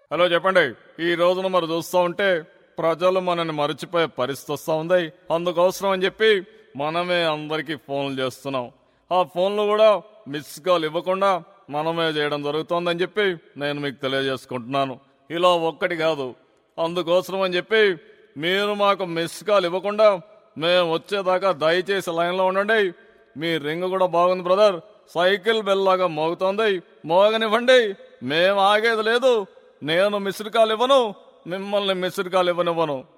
hello చెప్పండి ఈ రోజున మరి చూస్తూ ఉంటే ప్రజలు మనల్ని మర్చిపోయే పరిస్థితి వస్తూ ఉంది అందుకోసం అని చెప్పి మనమే అందరికీ ఫోన్లు చేస్తున్నాం ఆ ఫోన్లు కూడా మిస్ కాల్ ఇవ్వకుండా మనమే చేయడం జరుగుతోందని చెప్పి నేను మీకు తెలియజేసుకుంటున్నాను ఇలా ఒక్కటి కాదు అందుకోసం అని చెప్పి మీరు మాకు మిస్ కాల్ ఇవ్వకుండా మేము వచ్చేదాకా దయచేసి లైన్లో ఉండండి మీ రింగ్ కూడా బాగుంది బ్రదర్ సైకిల్ బెల్ లాగా మోగుతోంది మోగనివ్వండి మేము ఆగేది లేదు నేను మిస్డ్ కాల్ ఇవ్వను మిమ్మల్ని మిస్డ్ కాల్ ఇవ్వనివ్వను